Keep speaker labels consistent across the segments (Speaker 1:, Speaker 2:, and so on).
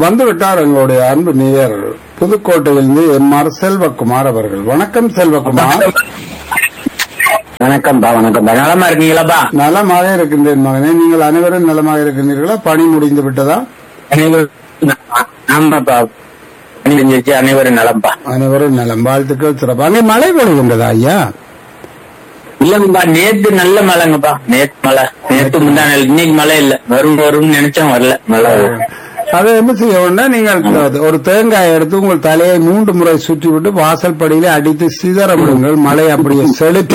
Speaker 1: வந்து விட்டார் எங்களுடைய அன்பு நேயர் புதுக்கோட்டையிலிருந்து எம் ஆர் செல்வகுமார் அவர்கள் வணக்கம் செல்வகுமார்
Speaker 2: வணக்கம்பா வணக்கம்பா நலமா இருக்கீங்களாப்பா
Speaker 1: நலமாக இருக்கின்றேன் மகனே நீங்கள் அனைவரும் நலமாக இருக்கின்றீர்களா பணி முடிந்து விட்டதா
Speaker 2: அனைவரும் ஆமாப்பா பணி செஞ்சிருச்சு அனைவரும் நலம்பா
Speaker 1: அனைவரும் நலம் வாழ்த்துக்கள் சிறப்பு அங்கே மழை பொழிகின்றதா ஐயா
Speaker 2: இல்லங்கப்பா நேத்து நல்ல மழைங்கப்பா நேத்து மழை நேத்து முந்தா நாள் இன்னைக்கு மழை இல்ல வரும் வரும்னு நினைச்சோம் வரல மழை
Speaker 1: அதை என்ன செய்ய வேண்டாம் நீங்கள் ஒரு தேங்காய் எடுத்து உங்கள் தலையை மூன்று முறை சுற்றி விட்டு வாசல் படியில அடித்து சிதற விடுங்கள் மழை அப்படியே செழிப்பு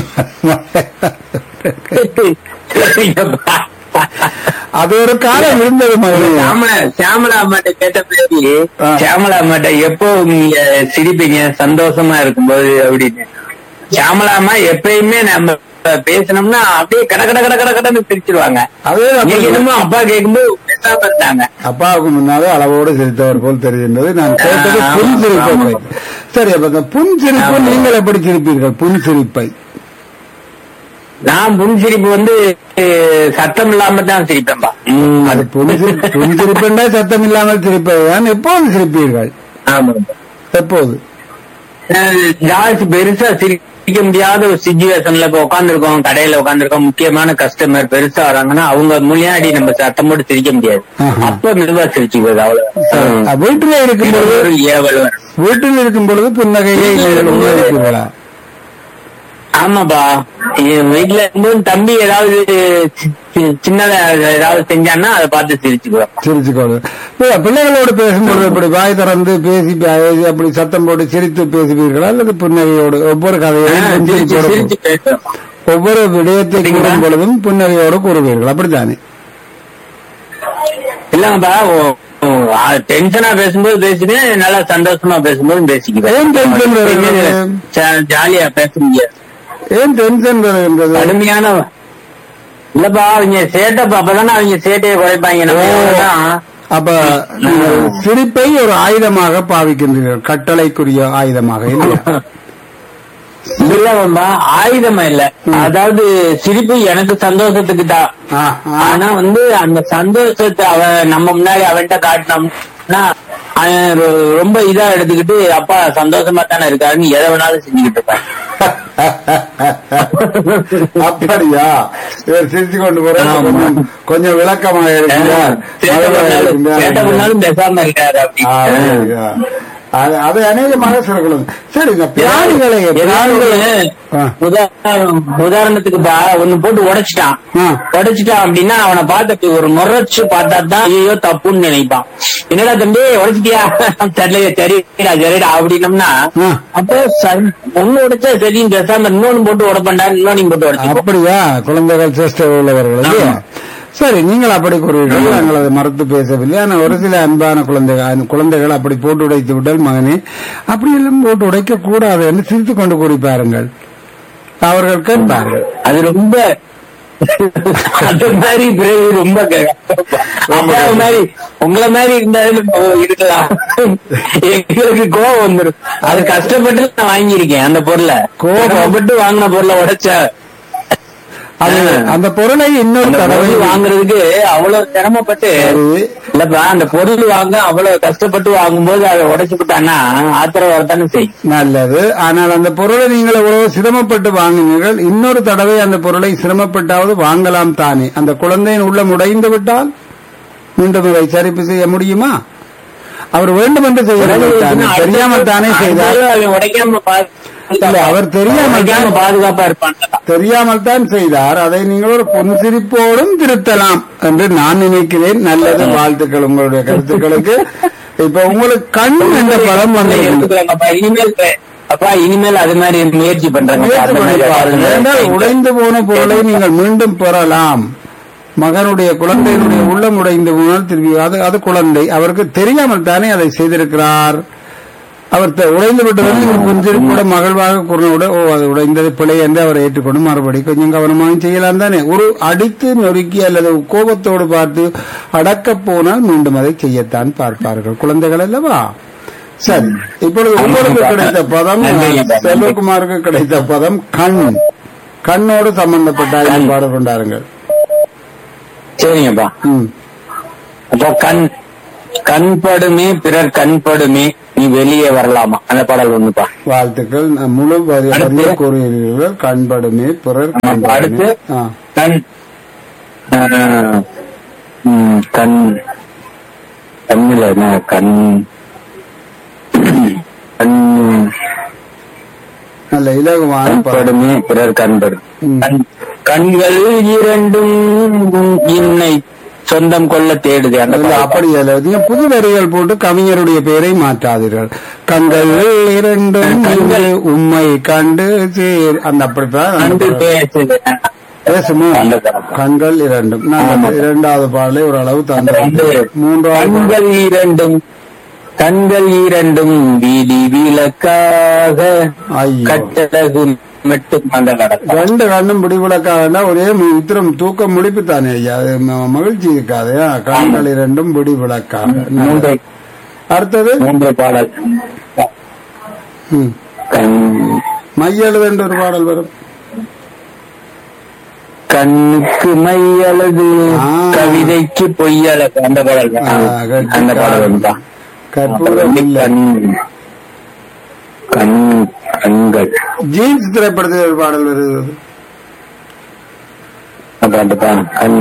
Speaker 2: சரிங்கப்பா.
Speaker 1: அது ஒரு காலம் இருந்தது மகனே
Speaker 2: சாமலா சாமலா அம்மாட்ட கேட்ட பேரு
Speaker 1: ஆ.
Speaker 2: சாமலா அம்மாட்ட எப்போ நீங்க சிரிப்பீங்க சந்தோஷமா இருக்கும்போது அப்படின்னு சாமலா அம்மா எப்பயுமே நம்ம பேசணும்னா அப்படியே கட கட கட கட கடன்னு பிரிச்சிருவாங்க
Speaker 1: அதே
Speaker 2: இன்னைக்கு என்னமோ அப்பா கேட்கும்போது பேசாம இருந்தாங்க
Speaker 1: அப்பாவுக்கு முன்னாலே அளவோடு சிரித்தவர் போல் தெரிகின்றது நான் கேட்டது
Speaker 2: ஆ,
Speaker 1: புன் சிரிப்பை
Speaker 2: ஆமா.
Speaker 1: பற்றி. சரி அப்ப இந்த புன் சிரிப்பு
Speaker 2: ஆமா.
Speaker 1: நீங்கள் எப்படி சிரிப்பீர்கள் புன் சிரிப்பை
Speaker 2: நான் புன் சிரிப்பு வந்து அஹ், சத்தம் இல்லாம தான் சிரிப்பேன்பா ம்,
Speaker 1: அது புன் சிரிப்பு புன் சிரிப்புண்டா சத்தம் இல்லாமல் சிரிப்பதுதான் எப்போது சிரிப்பீர்கள்
Speaker 2: ஆமா
Speaker 1: எப்போது
Speaker 2: அஹ், ஜாஸ்தி பெருசா சிரிக்க முடியாத ஒரு சுச்சுவேஷன்ல இப்ப உட்காந்துருக்கோம் கடையில உட்காந்துருக்கோம் முக்கியமான கஸ்டமர் பெருசா வராங்கன்னா அவங்க முன்னாடி நம்ம சத்தம் போட்டு சிரிக்க முடியாது
Speaker 1: ஆஹா.
Speaker 2: அப்ப மெதுவா சிரிச்சுக்குவது அவ்வளவு
Speaker 1: அஹ் வீட்டிலே இருக்கும் பொழுது
Speaker 2: ஒரு ஏவல் வரும்
Speaker 1: வீட்டில் இருக்கும் பொழுது புன்னகையை நீங்கள் உபயோகிப்பீர்களா
Speaker 2: ஆமாப்பா என் வீட்டுல இருந்து தம்பி ஏதாவது சி- சி- சின்னதா ஏதாவது செஞ்சான்னா அதை பார்த்து சிரிச்சுக்குவேன்
Speaker 1: சிரிச்சுக்கொள்வது பிள்ளை- பிள்ளைகளோடு பேசும்பொழுது இப்படி வாய் திறந்து பேசி பே- அப்படி சத்தம் போட்டு சிரித்து பேசுவீர்களா அல்லது புன்னகையோடு ஒவ்வொரு கதையையும்
Speaker 2: சிரிச்சு
Speaker 1: புன்சிரிப்போடு
Speaker 2: சிரிச்சு பேசுவேன்
Speaker 1: ஒவ்வொரு விடயத்தை
Speaker 2: சரிங்களா?
Speaker 1: கூறும் பொழுதும் புன்னகையோடு கூறுவீர்கள் அப்படித்தானே
Speaker 2: இல்லங்கப்பா டென்ஷனா பேசும்போது பேசுவேன் நல்லா சந்தோஷமா பேசும்போது
Speaker 1: ஏன்
Speaker 2: பேசிக்குவேன்
Speaker 1: tension வருகிறது?
Speaker 2: ஜா- ஜாலியா பேச முடியாது
Speaker 1: ஏன் டென்ஷன் வருகின்றது
Speaker 2: கடுமையான இல்லப்பா அவங்க சேட்டை அப்பதானே அவங்க சேட்டையை குறைப்பாங்க நம்ம எவ்வளவுதான்
Speaker 1: அப்ப நீங்கள் சிரிப்பை ஒரு ஆயுதமாக பாவிக்கின்றீர்கள் கட்டளைக்குரிய ஆயுதமாக இல்லையா
Speaker 2: இல்லப்பா ஆயுதமா இல்ல அதாவது சிரிப்பு எனக்கு சந்தோஷத்துக்கு தான்
Speaker 1: ஆ, ஆ.
Speaker 2: ஆனா வந்து அந்த சந்தோஷத்தை அவன் நம்ம முன்னாடி அவன்கிட்ட காட்டினோம்னா அவன் ரொ- ரொம்ப இதா எடுத்துக்கிட்டு அப்பா சந்தோஷமா தானே இருக்காருன்னு எதை வேணாலும் செஞ்சுக்கிட்டு இருப்பான்
Speaker 1: அப்படியா இவர் சிரிச்சு கொண்டு போற
Speaker 2: ஆமா.
Speaker 1: கொஞ்சம் கொஞ்சம் விளக்கமாக இருக்குங்க
Speaker 2: சேட்டை பண்ணாலும் சேட்டை பண்ணாலும் பேசாம இருக்காரு அப்படின்னு
Speaker 1: அது- அது அநேகமாக சொல்லக்கூடாது சரி இந்த பிராணிகளை
Speaker 2: பிராணிகளை
Speaker 1: ஆ.
Speaker 2: உதாரணம் உதாரணத்துக்கு பா ஒண்ணு போட்டு உடைச்சிட்டான்
Speaker 1: ஆ.
Speaker 2: உடைச்சிட்டான் அப்படின்னா அவனை பார்த்துட்டு ஒரு முறைச்சு பார்த்தா தான் ஐயோ தப்புன்னு நினைப்பான் என்னடா தம்பி உடைச்சிட்டியா தெரியல சரிடா சரிடா அப்படின்னம்னா
Speaker 1: ஆ.
Speaker 2: அப்போ சரி, ஒண்ணு உடைச்சா சரின்னு பேசாம இன்னொன்னு போட்டு உடைப்பண்டா இன்னொன்னு போட்டு உடைச்சு
Speaker 1: அப்படியா குழந்தைகள் சேஷ்ட உள்ளவர்கள் இல்லையா?
Speaker 2: ஆமா.
Speaker 1: சரி நீங்கள் அப்படி கூறுவீர்கள் நாங்கள் அதை மறுத்து பேசவில்லை ஆனால் ஒரு சில அன்பான குழந்தைகள் அந்த குழந்தைகள் அப்படி போட்டு உடைத்து விட்டால் மகனே அப்படி எல்லாம் போட்டு உடைக்க கூடாது என்று சிரித்து கொண்டு கூறி பாருங்கள் அவர்கள் கேட்பார்கள்
Speaker 2: அது ரொம்ப அது மாதிரி பிறகு ரொம்ப க- அப்பா மாதிரி உங்களை மாதிரி இருந்தாலும் இருக்கலாம் எங்களுக்கு கோவம் வந்துடும் அது கஷ்டப்பட்டு நான் வாங்கியிருக்கேன் அந்த பொருளை
Speaker 1: கோபம்.
Speaker 2: கோபப்பட்டு வாங்கின பொருளை உடைச்ச
Speaker 1: அது அந்த பொருளை இன்னொரு
Speaker 2: அந்த
Speaker 1: தடவை
Speaker 2: பொருள் வாங்குறதுக்கு அவ்வளவு சிரமப்பட்டு
Speaker 1: சரி.
Speaker 2: இல்லப்பா அந்த பொருள் வாங்க அவ்வளவு கஷ்டப்பட்டு வாங்கும்போது அதை உடைச்சு விட்டான்னா ஆத்திரம் வரத்தானே செய்யும்
Speaker 1: நல்லது ஆனால் அந்த பொருளை நீங்கள் எவ்வளவு சிரமப்பட்டு வாங்கினீர்கள் இன்னொரு தடவை அந்த பொருளை சிரமப்பட்டாவது வாங்கலாம் தானே அந்த குழந்தையின் உள்ளம் உடைந்து விட்டால் மீண்டும் இதை சரிப்பு செய்ய முடியுமா அவர் வேண்டும் என்று செய்ய தெரியாமல் தானே செய்தார்
Speaker 2: அவன் உடைக்காம பா-
Speaker 1: இல்ல, அவர் தெரியாமல்
Speaker 2: உடைக்காம
Speaker 1: தான்
Speaker 2: பாதுகாப்பா இருப்பான்
Speaker 1: தெரியாமல் தான் செய்தார் அதை நீங்கள் ஒரு புன்சிரிப்போடும் திருத்தலாம் என்று நான் நினைக்கிறேன் நல்லது வாழ்த்துக்கள் உங்களுடைய கருத்துக்களுக்கு இப்ப உங்களுக்கு கண் என்ற படம் வந்திருக்கிறது
Speaker 2: எடுத்துக்கலாங்கப்பா இனிமேல் அப்பா இனிமேல் அது மாதிரி முயற்சி பண்றாங்க
Speaker 1: முயற்சி பண்ணி பாருங்கள். ஏனென்றால் உடைந்து போன பொருளை நீங்கள் மீண்டும் பெறலாம் மகனுடைய குழந்தையினுடைய உள்ளம் உடைந்து போனால் திரும்பி அது அது குழந்தை அவருக்கு தெரியாமல் தானே அதை செய்திருக்கிறார் அவர் த- உடைந்து விட்டதும் நீங்கள் கொஞ்சம் கூட மகிழ்வாக கூறினவுட ஓ அது உடைந்தது பிழை என்று அவர் ஏற்றுக்கொண்டு மறுபடி கொஞ்சம் கவனமாக செய்யலாம் தானே ஒரு அடித்து நொறுக்கி அல்லது கோபத்தோடு பார்த்து அடக்கப் போனால் மீண்டும் அதை செய்யத்தான் பார்ப்பார்கள் குழந்தைகள் அல்லவா சரி இப்பொழுது உங்களுக்கு கிடைத்த பதம் செல்வகுமாருக்கு கிடைத்த பதம் கண் கண்ணோடு சம்பந்தப்பட்ட பாடல் கொண்டாருங்கள்
Speaker 2: சரிங்கப்பா
Speaker 1: ம்
Speaker 2: அப்போ கண் கண்படுமே பிறர் கண்படுமே நீ வெளியே வரலாமா அந்த பாடல் ஒண்ணுப்பா
Speaker 1: வாழ்த்துக்கள் நான் முழு வரி
Speaker 2: அடுத்து?
Speaker 1: வரியை கூறுகிறீர்கள் கண்படுமே பிறர்
Speaker 2: ஆமா,
Speaker 1: கண்படுமே
Speaker 2: அடுத்து?
Speaker 1: ஆ.
Speaker 2: கண் ஆஹ், ம், கண் கண்ணில் என்ன கண் கண்
Speaker 1: நல்ல இலகுவான பாடல்.
Speaker 2: கண்படுமே பிறர் கண்படும்
Speaker 1: ம்.
Speaker 2: கண் கண்கள் இரண்டும் இன்னை சொந்தம் கொள்ள தேடுது அந்த
Speaker 1: இல்ல,
Speaker 2: பாடல்.
Speaker 1: அப்படி அல்ல நீங்க புது வரிகள் போட்டு கவிஞருடைய பெயரை மாற்றாதீர்கள் கண்கள் இரண்டும் கண்கள் உம்மை கண்டு சேர் அந்த அப்படித்தான்
Speaker 2: கண்டு பேசுது
Speaker 1: பேசுமோ
Speaker 2: அந்த படம்.
Speaker 1: கண்கள் இரண்டும் நான்
Speaker 2: ஆமா.
Speaker 1: இரண்டாவது பாடலை ஓரளவு
Speaker 2: வந்து
Speaker 1: தந்தேன் மூன்றாவது பாடல்.
Speaker 2: கண்கள் இரண்டும் கண்கள் இரண்டும் வீதி விளக்காக
Speaker 1: ஐயோ.
Speaker 2: கட்டழகு மட்டும் அந்த நடக்கும்
Speaker 1: ரெண்டு கண்ணும் பிடிவிளக்காக ஒரே மு- உத்திரம் தூக்கம் முடிப்பு தானே ஐயா அது ம- மகிழ்ச்சி இருக்காது ஆ, கண்கள் இரண்டும் பிடிவிளக்காக
Speaker 2: மூன்று
Speaker 1: அடுத்தது
Speaker 2: மூன்று பாடல்
Speaker 1: ம்.
Speaker 2: கண்
Speaker 1: மையெழுது என்று ஒரு பாடல் வரும்
Speaker 2: கண்ணுக்கு மையழகு
Speaker 1: ஆ.
Speaker 2: கவிதைக்கு பொய்யழகு அந்த பாடல்
Speaker 1: ஆ, கட்டி-
Speaker 2: அந்த பாடல் தான்
Speaker 1: கற்பூரம் இல்லை
Speaker 2: கண் கண் கண்கள்
Speaker 1: ஜீன்ஸ் திரைப்படத்தில் ஒரு பாடல் வருகிறது
Speaker 2: பாட்டு தான் கண்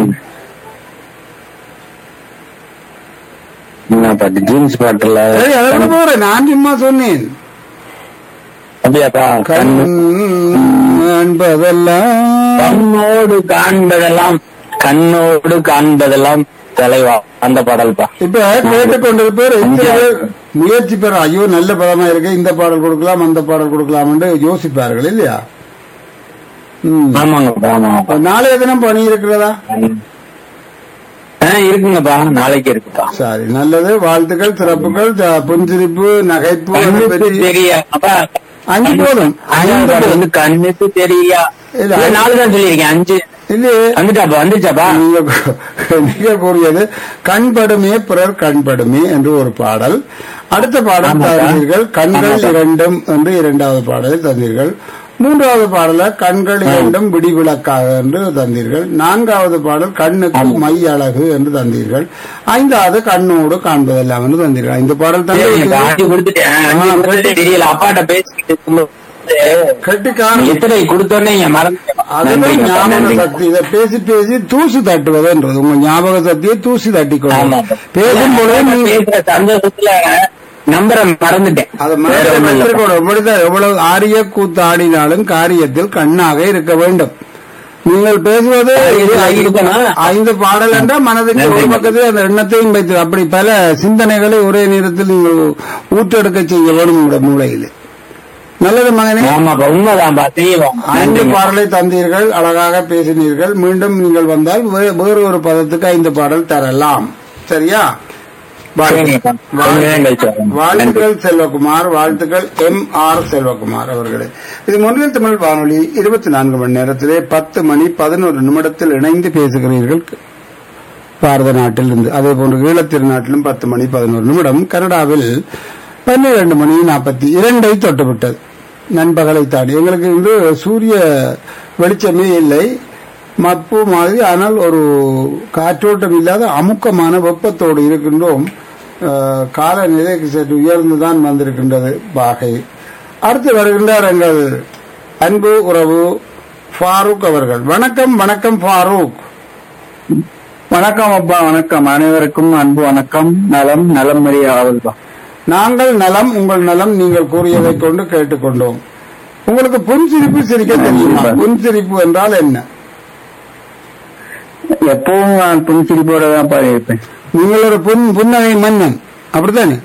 Speaker 2: என்ன பாட்டு ஜீன்ஸ் பாட்டுல
Speaker 1: சரி அதோட போறேன் நான் சும்மா சொன்னேன்
Speaker 2: அப்படியாப்பா
Speaker 1: கண்
Speaker 2: கண்
Speaker 1: என்பதெல்லாம்
Speaker 2: கண்ணோடு காண்பதெல்லாம் கண்ணோடு காண்பதெல்லாம் தலைவா அந்த பாடல்பா
Speaker 1: இப்ப கேட்டுக்கொண்டிருப்பேர் எத்தனை பேர் முயற்சி பெற ஐயோ நல்ல படமா இருக்கு இந்த பாடல் கொடுக்கலாம் அந்த பாடல் கொடுக்கலாம் என்று யோசிப்பார்கள் இல்லையா ம்.
Speaker 2: ஆமாங்கப்பா ஆமா
Speaker 1: அப்ப நாளைய தினம் பணி இருக்கிறதா
Speaker 2: ஆ இருக்குங்கப்பா நாளைக்கு இருக்குப்பா
Speaker 1: சரி நல்லது வாழ்த்துக்கள் சிறப்புகள் ஜ- புன்சிரிப்பு நகைப்பு அதை
Speaker 2: கண்ணுக்கு
Speaker 1: பற்றி
Speaker 2: தெரியா அப்பா
Speaker 1: அஞ்சு போதும்
Speaker 2: அஞ்சாவது
Speaker 1: ஐந்து
Speaker 2: பாடல்
Speaker 1: போதும்.
Speaker 2: வந்து கண்ணுக்கு தெரியா
Speaker 1: இல்ல,
Speaker 2: இல்ல, நாலு தான் சொல்லியிருக்கேன் அஞ்சு
Speaker 1: இல்லையே
Speaker 2: வந்துட்டாப்பா வந்துச்சாப்பா
Speaker 1: நீங்க நீங்க கூறியது கண்படுமே பிறர் கண்படுமே என்று ஒரு பாடல் அடுத்த பாடல்
Speaker 2: ஆமாப்பா.
Speaker 1: தந்தீர்கள் கண்கள்
Speaker 2: ஆமாப்பா.
Speaker 1: இரண்டும் என்று இரண்டாவது பாடலை தந்தீர்கள் மூன்றாவது பாடல கண்கள் இரண்டும் விடிவிளக்காக என்று தந்தீர்கள் நான்காவது பாடல் கண்ணுக்கு மை அழகு என்று தந்தீர்கள் ஐந்தாவது கண்ணோடு காண்பதெல்லாம் என்று தந்தீர்கள் இந்த பாடல்
Speaker 2: சரிங்கப்பா,
Speaker 1: தந்தீர்கள்
Speaker 2: அஞ்சு கொடுத்துட்டேன் அஞ்சு
Speaker 1: ஆ,
Speaker 2: கொடுத்துட்டு தெரியல அப்பாட்ட பேசிக்கிட்டு இருக்கும்போது
Speaker 1: கட்டிக்காரன்
Speaker 2: எத்தனை கொடுத்தோன்னே என் மறந்து
Speaker 1: அதுதான் ஞாபக சக்தி இதை பேசி பேசி தூசி தட்டுவதுன்றது உங்க ஞாபக சக்தியை தூசி தட்டி
Speaker 2: ஆமா
Speaker 1: கொள்ளும் பேசும் பொழுது நீங்க
Speaker 2: பேசுற சந்தோஷத்துல நம்பரை மறந்துட்டேன்
Speaker 1: அது
Speaker 2: வேற ஒண்ணும் இல்ல.
Speaker 1: மனதில் எப்படிதான் எவ்வளவு ஆரிய கூத்து ஆடினாலும் காரியத்தில் கண்ணாக இருக்க வேண்டும் நீங்கள் பேசுவது
Speaker 2: காரியத்தில் இருக்கணும்.
Speaker 1: ஐந்து பாடல் என்றால் மனதுக்கு ஒரு
Speaker 2: நன்றி.
Speaker 1: பக்கத்தில் அந்த எண்ணத்தையும் வைத்து அப்படி பல சிந்தனைகளை ஒரே நேரத்தில் நீங்கள் ஊற்றெடுக்க செய்ய வேண்டும் உங்களுடைய மூளையில் நல்லது மகனே
Speaker 2: ஆமாப்பா உண்மைதான்பா செய்வோம்
Speaker 1: ஐந்து
Speaker 2: நன்றிங்க.
Speaker 1: பாடலை தந்தீர்கள் அழகாக பேசினீர்கள் மீண்டும் நீங்கள் வந்தால் வே- வேறு ஒரு பதத்துக்கு ஐந்து பாடல் தரலாம் சரியா
Speaker 2: சரிங்கப்பா. கொஞ்ச நேரம் கழிச்சு வரேன்.
Speaker 1: வாழ்த்துக்கள் செல்வகுமார் வாழ்த்துக்கள் எம் ஆர் செல்வகுமார் அவர்களே இது முன்னில் தமிழ் வானொலி இருபத்தி நான்கு மணி நேரத்திலே பத்து மணி பதினோரு நிமிடத்தில் இணைந்து பேசுகிறீர்கள் பாரத நாட்டில் இருந்து அதே போன்று ஈழத்திருநாட்டிலும் பத்து மணி பதினோரு நிமிடம் கனடாவில் பன்னிரண்டு மணி நாற்பத்தி இரண்டை தொட்டுவிட்டது நண்பகலை தாண்டி எங்களுக்கு இன்று சூரிய வெளிச்சமே இல்லை மப்பு மாதிரி ஆனால் ஒரு காற்றோட்டம் இல்லாத அமுக்கமான வெப்பத்தோடு இருக்கின்றோம் அஹ், காலநிலைக்கு சற்று உயர்ந்துதான் வந்திருக்கின்றது பாகை அடுத்து வருகின்றார் எங்கள் அன்பு உறவு ஃபாரூக் அவர்கள் வணக்கம் வணக்கம் ஃபாரூக்
Speaker 2: வணக்கம் அப்பா வணக்கம் அனைவருக்கும் அன்பு வணக்கம் நலம் நலம் ஆவல்பா
Speaker 1: நாங்கள் நலம் உங்கள் நலம் நீங்கள் கூறியதை கொண்டு கேட்டுக்கொண்டோம் உங்களுக்கு புன்சிரிப்பு சிரிக்க தெரியுமா புன்சிரிப்பு என்றால் என்ன
Speaker 2: எப்பவும் நான் புன்சிரிப்போட தான் இருப்பேன்
Speaker 1: நீங்கள் ஒரு புன் புன்னகை மன்னன் அப்படித்தானே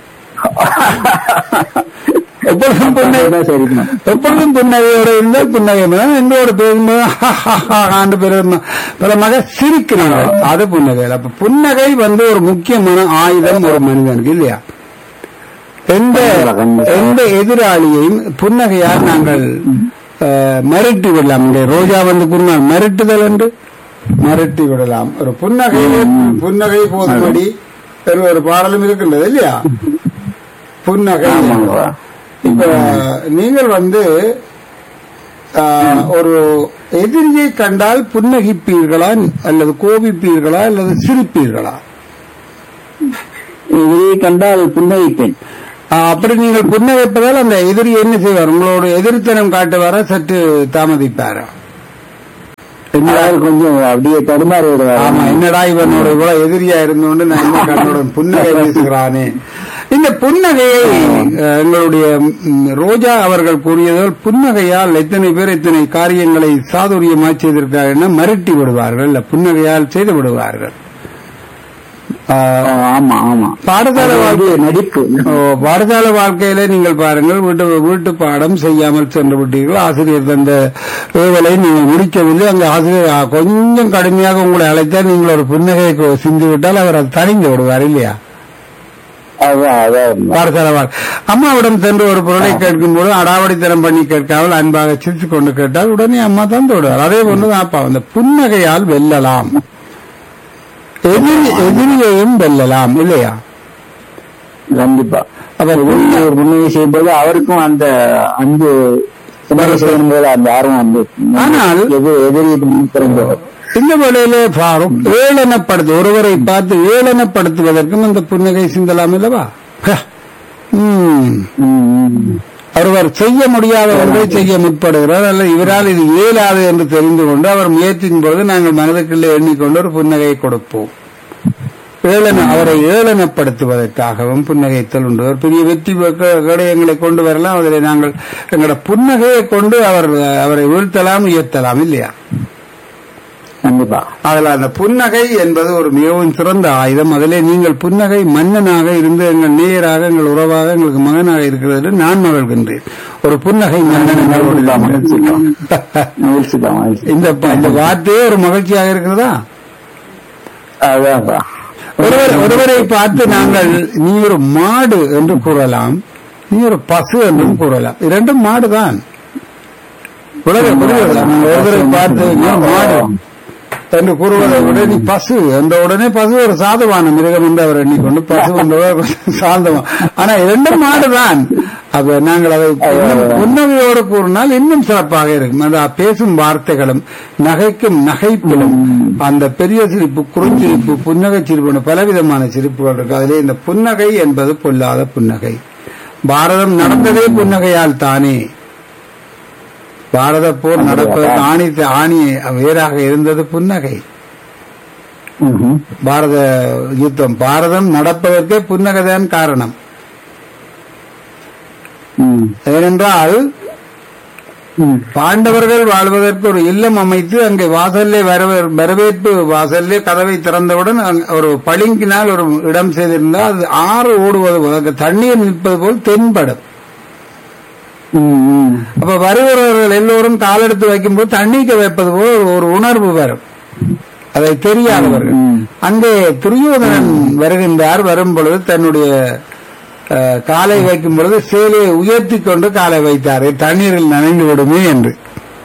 Speaker 1: எப்பொழுதும் புன்னகை
Speaker 2: சரிங்க
Speaker 1: எப்பொழுதும் புன்னகையோட இருந்தால் புன்னகை மன்னன் எங்களோட பேசும்போது ஆண்டு பலமாக சிரிக்கிறீர்கள் அது புன்னகை அப்ப புன்னகை வந்து ஒரு முக்கியமான ஆயுதம் ஒரு மனிதனுக்கு இல்லையா எந்த எந்த எதிராளியையும் புன்னகையால் நாங்கள் அஹ், மிரட்டி விடலாம் இந்த ரோஜா வந்து கூறினால் மிரட்டுதல் என்று மிரட்டி விடலாம் ஒரு புன்னகை புன்னகை போதுமடி என்று ஒரு பாடலும் இருக்கின்றது இல்லையா புன்னகை
Speaker 2: ஆமாங்க.
Speaker 1: இப்ப நீங்கள் வந்து ஆஹ், ஒரு எதிரியை கண்டால் புன்னகிப்பீர்களா அல்லது கோபிப்பீர்களா அல்லது சிரிப்பீர்களா
Speaker 2: இது எதிரியை கண்டால் புன்னகைப்பேன்
Speaker 1: ஆ, அப்படி நீங்கள் புன்னகைப்பதால் அந்த எதிரி என்ன செய்வார் உங்களோட எதிர்த்தனம் காட்டுவாரா சற்று தாமதிப்பாரா
Speaker 2: என்னடாவது கொஞ்சம் அப்படியே தடுமாறி விடுவார்
Speaker 1: ஆமா என்னடா இவனோட இவ்வளவு எதிரியா இருந்தோண்டு நான் என்ன கண்ணோட புன்னகை வீசுகிறானே இந்த புன்னகையை அஹ், எங்களுடைய ம், ரோஜா அவர்கள் கூறியதால் புன்னகையால் எத்தனை பேர் இத்தனை காரியங்களை சாதுரியமா செய்திருக்கார்கள் மிரட்டி விடுவார்கள் இல்ல புன்னகையால் செய்து விடுவார்கள் ஆஹ்,
Speaker 2: ஆமா ஆமா
Speaker 1: பாடசாலை
Speaker 2: அது
Speaker 1: வாழ்க்கை
Speaker 2: நடிப்பு
Speaker 1: ஓ, பாடசாலை வாழ்க்கையில நீங்கள் பாருங்கள் வீட்டு வீட்டு பாடம் செய்யாமல் சென்று விட்டீர்கள் ஆசிரியர் தந்த ஏவலை நீங்கள் முடிக்கவில்லை அங்க ஆசிரியர் ஆ, கொஞ்சம் கடுமையாக உங்களை அழைத்தால் நீங்கள் ஒரு புன்னகையை கொ- சிந்தி விட்டால் அவர் அதை தணிந்து விடுவார் இல்லையா
Speaker 2: அதான் அதான்
Speaker 1: பாடசாலை வாழ் அம்மாவிடம் சென்று ஒரு பொருளை கேட்கும் போது அடாவடித்தனம் பண்ணி கேட்காமல் அன்பாக சிரித்துக் கொண்டு கேட்டால் உடனே அம்மா தந்து விடுவார் அதே போன்றுதான் அப்பா அந்த புன்னகையால் வெல்லலாம் எதிரி எதிரியையும் வெல்லலாம் இல்லையா
Speaker 2: கண்டிப்பா
Speaker 1: அப்ப
Speaker 2: உண்மை ஒரு புன்னகை செய்யும்போது அவருக்கும் அந்த அன்பு புன்னகை செய்யும் போது அந்த ஆர்வம் வந்து
Speaker 1: ஆனால்
Speaker 2: எது எதிரி பிறந்தவர்
Speaker 1: இந்த வேளையிலே பாரும் ஏளனப்படுத்து ஒருவரை பார்த்து ஏளனப்படுத்துவதற்கும் இந்த புன்னகை சிந்தலாம் அல்லவா ஹ. ம். ஒருவர் செய்ய முடியாத ஒன்றை செய்ய முற்படுகிறார் அல்லது இவரால் இது இயலாது என்று தெரிந்து கொண்டு அவர் முயற்சியின் பொழுது நாங்கள் மனதுக்குள்ளே எண்ணிக்கொண்டு ஒரு புன்னகை கொடுப்போம் ஏளன அவரை ஏளனப்படுத்துவதற்காகவும் புன்னகைத்தல் உண்டு ஒரு பெரிய வெற்றி கடையங்களை கொண்டு வரலாம் அதில் நாங்கள் எங்களோட புன்னகையை கொண்டு அவர் அவரை வீழ்த்தலாம் உயர்த்தலாம் இல்லையா
Speaker 2: கண்டிப்பா
Speaker 1: அதில் அந்த புன்னகை என்பது ஒரு மிகவும் சிறந்த ஆயுதம் அதிலே நீங்கள் புன்னகை மன்னனாக இருந்து எங்கள் நேயராக எங்கள் உறவாக எங்களுக்கு மகனாக இருக்கிறது என்று நான் மகிழ்கின்றேன் ஒரு புன்னகை மன்னன் எங்களோடு
Speaker 2: மகிழ்ச்சி தான் மகிழ்ச்சி தான் மகிழ்ச்சி
Speaker 1: இந்த ப- இந்த வார்த்தையே ஒரு மகிழ்ச்சியாக இருக்கிறதா
Speaker 2: அதான்ப்பா
Speaker 1: ஒருவர் ஒருவரை பார்த்து நாங்கள் நீ ஒரு மாடு என்று கூறலாம் நீ ஒரு பசு என்றும் கூறலாம் இரண்டும் மாடுதான் உலக புரியுதா நீங்கள் ஒருவரை பார்த்து நீ ஒரு மாடு என்று கூறுவதை விட நீ பசு என்ற உடனே பசு ஒரு சாதமான மிருகம் என்று அவர் எண்ணிக்கொண்டு பசு என்றவர் சாந்தமா ஆனா இரண்டும் மாடுதான் அப்ப நாங்கள் அதை இன்னும் புன்னகையோடு கூறினால் இன்னும் சிறப்பாக இருக்கும் அந்த பேசும் வார்த்தைகளும் நகைக்கும் நகைப்பிலும் அந்த பெரிய சிரிப்பு குறுஞ்சிரிப்பு புன்னகை சிரிப்பு பலவிதமான சிரிப்புகள் இருக்கு அதிலே இந்த புன்னகை என்பது பொல்லாத புன்னகை பாரதம் நடந்ததே புன்னகையால் தானே பாரத போர் நடப்பதற்கு ஆணி ஆணி வேறாக இருந்தது புன்னகை
Speaker 2: ம்ஹும்.
Speaker 1: பாரத யுத்தம் பாரதம் நடப்பதற்கே புன்னகைதான் காரணம்
Speaker 2: ம்.
Speaker 1: ஏனென்றால்
Speaker 2: ம்.
Speaker 1: பாண்டவர்கள் வாழ்வதற்கு ஒரு இல்லம் அமைத்து அங்கே வாசல்லே வரவே- வரவேற்பு வாசல்லே கதவை திறந்தவுடன் அங்க ஒரு பளிங்கினால் ஒரு இடம் செய்திருந்தால் அது ஆறு ஓடுவது போல் அங்கு தண்ணீர் நிற்பது போல் தென்படும்
Speaker 2: ம். ம்.
Speaker 1: அப்ப வருகிறவர்கள் எல்லோரும் காலெடுத்து வைக்கும்போது தண்ணீக்க வைப்பது போல் ஒரு- ஒரு உணர்வு வரும் அதை தெரியாதவர்கள்
Speaker 2: ம்.
Speaker 1: அங்கே துரியோதனன் வருகின்றார் வரும் பொழுது தன்னுடைய அஹ், காலை வைக்கும் பொழுது சேலையை உயர்த்தி கொண்டு காலை வைத்தார் தண்ணீரில் நனைந்து விடுமே என்று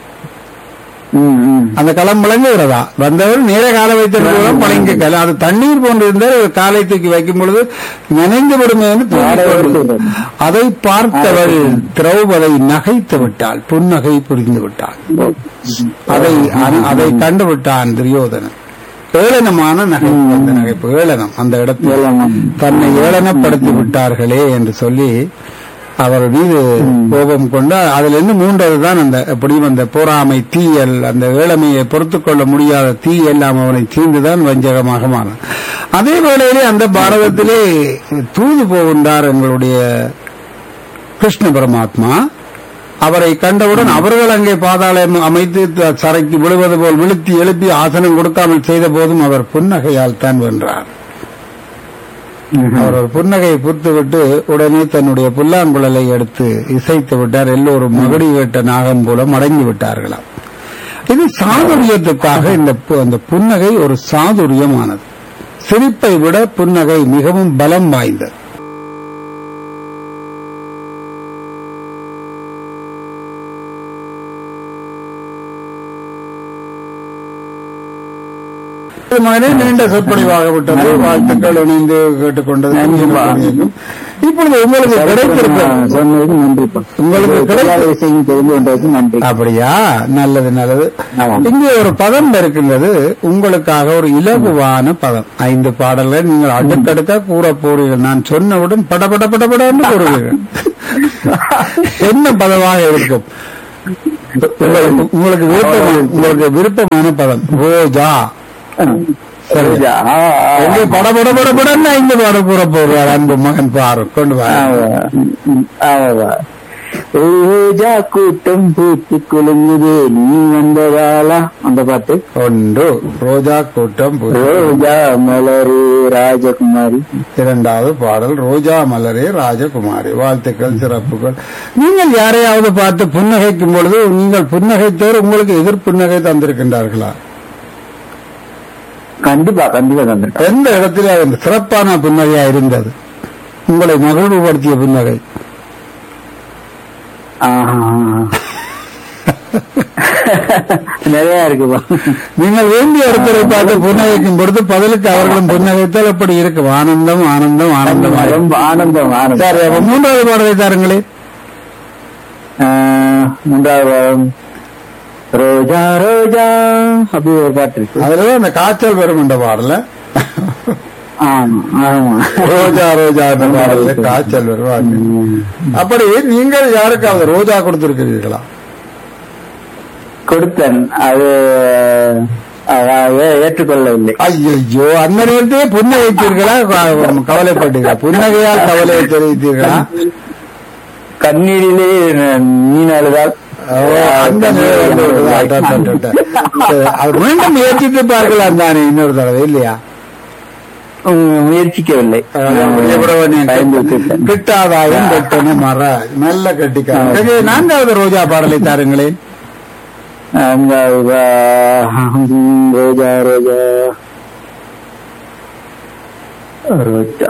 Speaker 2: ம். ம்.
Speaker 1: அந்த களம் விளங்குகிறதா வந்தவர் நேர காலை வைத்திருக்கிறோம் பழங்க கலை அது தண்ணீர் போன்று இருந்தால் ஒரு காலை தூக்கி வைக்கும் பொழுது நனைந்து விடுமே என்று தூக்கிக் கொண்டு அதை பார்த்தவள் திரௌபதை நகைத்து விட்டாள் புன்னகை புரிந்து விட்டாள் அதை அ- அதை கண்டு விட்டான் துரியோதனன் ஏளனமான நகைப்பு அந்த நகைப்பு ஏளனம் அந்த இடத்தில்
Speaker 2: ஏளனம்.
Speaker 1: தன்னை ஏளனப்படுத்தி விட்டார்களே என்று சொல்லி அவர் மீது கோபம் கொண்டு அதில் இருந்து மூன்றாவது தான் அந்த எப்படியும் அந்த பொறாமை தீயல் அந்த ஏழமையை பொறுத்துக் கொள்ள முடியாத தீ எல்லாம் அவனை சீர்ந்துதான் வஞ்சகமாக மாறும் அதே வேளையிலே அந்த பாரதத்திலே தூது போகின்றார் எங்களுடைய கிருஷ்ண பரமாத்மா அவரை கண்டவுடன் அவர்கள் அங்கே பாதாளம் அமைத்து த- சரைக்கு விழுவது போல் விழுத்தி எழுப்பி ஆசனம் கொடுக்காமல் செய்த போதும் அவர் புன்னகையால் தான் வென்றார் அவர் ஒரு புன்னகையை புத்துவிட்டு உடனே தன்னுடைய புல்லாங்குழலை எடுத்து இசைத்து விட்டார் எல்லோரும் மகடி வேட்ட நாகம் போல மடங்கி விட்டார்களாம் இது சாதுரியத்துக்காக இந்த பு- அந்த புன்னகை ஒரு சாதுரியமானது சிரிப்பை விட புன்னகை மிகவும் பலம் வாய்ந்தது இது மகனே நீண்ட சொற்பொழிவாக விட்டது வாழ்த்துக்கள் இணைந்து கேட்டுக்கொண்டது
Speaker 2: நன்றிப்பா.
Speaker 1: புரியும். இப்பொழுது உங்களுக்கு கிடைத்திருக்க
Speaker 2: நான் சொன்னதுக்கு நன்றிப்பா
Speaker 1: உங்களுக்கு
Speaker 2: உங்களுக்கு தெரியாத விஷயம் தெரிந்து கொண்டதுக்கு நன்றி
Speaker 1: அப்படியா நல்லது நல்லது
Speaker 2: ஆமாம்.
Speaker 1: இங்கே ஒரு பதம் இருக்கின்றது உங்களுக்காக ஒரு இலகுவான பதம் ஐந்து பாடல்களை நீங்கள் அடுக்கடுக்கா கூற போறீர்கள் நான் சொன்னவுடன் பட பட பட படன்னு கூறுவீர்கள் என்ன பதமாக இருக்கும் உங்களுக்கு உங்களுக்கு விருப்பமான உங்களுக்கு விருப்பமான பதம் ரோஜா
Speaker 2: சரியா? ஆ, ஆ.
Speaker 1: எங்கே பட பட பட படன்னு ஐந்து பாட கூற போகிறார் அன்பு மகன் பாரு கொண்டு வா
Speaker 2: ஆமா. ம், ஆமாவா. ரோஜா கூட்டம் பூத்து குலுங்குது நீ வந்ததாலா அந்த பாட்டு
Speaker 1: ஒன்று ரோஜா கூட்டம் புது.
Speaker 2: ரோஜா மலரு ராஜகுமாரி
Speaker 1: இரண்டாவது பாடல் ரோஜா மலரே ராஜகுமாரி வாழ்த்துக்கள் சிறப்புகள் நீங்கள் யாரையாவது பார்த்து புன்னகைக்கும் பொழுது நீங்கள் புன்னகைத்தோர் உங்களுக்கு எதிர் புன்னகை தந்திருக்கின்றார்களா
Speaker 2: கண்டிப்பா கண்டிப்பா தந்திருக்கேன்
Speaker 1: எந்த இடத்துல அது சிறப்பான புன்னகையா இருந்தது உங்களை மகிழ்வுபடுத்திய புன்னகை
Speaker 2: நிறைய இருக்குப்பா
Speaker 1: நீங்கள் வேண்டிய ஒருத்தரை பார்த்து புன்னகைக்கும் பொழுது பதிலுக்கு அவர்களும் புன்னகைத்தால் எப்படி இருக்கும் ஆனந்தம் ஆனந்தம் ஆனந்தம்
Speaker 2: ரொம்ப ஆனந்தம் ஆனந்தம்
Speaker 1: சரி அப்ப மூன்றாவது பாடலை தாருங்களே
Speaker 2: ஆஹ், மூன்றாவது பாகம். ரோஜா ரோஜா அப்படி ஒரு பாட்டு இருக்கு
Speaker 1: அதுல அந்த காய்ச்சல் வரும் என்ற பாடல
Speaker 2: ஆமா ஆமா
Speaker 1: ரோஜா ரோஜா என்ற பாடல காய்ச்சல் வருவாங்க
Speaker 2: ம்.
Speaker 1: அப்படி நீங்கள் யாருக்காவது ரோஜா கொடுத்திருக்கிறீர்களா
Speaker 2: கொடுத்தேன் அது அஹ், ஏ- ஏற்றுக்கொள்ளவில்லை
Speaker 1: ஐயோ அந்த நேரத்தையே புன்னகைத்தீர்களா க- கவலைப்பட்டீர்களா புன்னகையால் கவலையை தெரிவித்தீர்களா
Speaker 2: கண்ணீரிலே மீன் அழுதால்
Speaker 1: ஓ, அந்த நேரம் வந்து விட்டதா? அட, அட, அட, அட. சரி, அவர் மீண்டும் முயற்சித்து பார்க்கலாம் தானே இன்னொரு தடவை இல்லையா
Speaker 2: உம், முயற்சிக்கவில்லை பயந்து விட்டுட்டேன்.
Speaker 1: கிட்டாதாயும் கெட்டன மர நல்ல கட்டிக்காரன் நான்காவது ரோஜா பாடலை தாருங்களேன்
Speaker 2: அந்த, அஹ், ரோஜா ரோஜா ரோஜா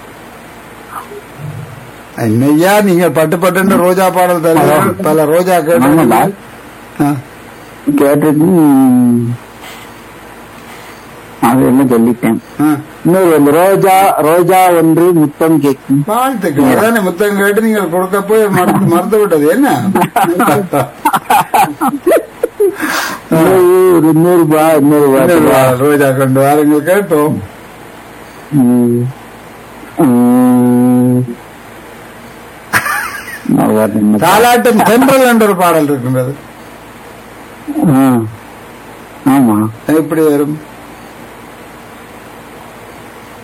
Speaker 1: என்னையா நீங்க பட்டு பட்டுன்னு ரோஜா பாடல் தருவீர்கள் பல ரோஜா
Speaker 2: ஆமாம்மா.
Speaker 1: கேட்டு
Speaker 2: கேட்டது அது என்ன சொல்லிட்டேன் இன்னொரு ஒன்று, ரோஜா ரோஜா ஒன்று முத்தம் கேட்கும்
Speaker 1: வாழ்த்துக்கள் அதானே புத்தகம் கேட்டு நீங்கள் கொடுக்க போய் மறந்து மறந்து விட்டது என்ன
Speaker 2: இன்னொரு இன்னொரு ரூபா இன்னொரு
Speaker 1: இன்னொரு
Speaker 2: ரூபா
Speaker 1: பாடல் ரோஜா கொண்டு வாருங்கள் கேட்டோம்
Speaker 2: ம். ம். அவர் என்ன-
Speaker 1: தாலாட்டம் சென்ட்ரல் என்ற ஒரு பாடல் இருக்கின்றது
Speaker 2: ஆ. ஆமா
Speaker 1: எப்படி வரும்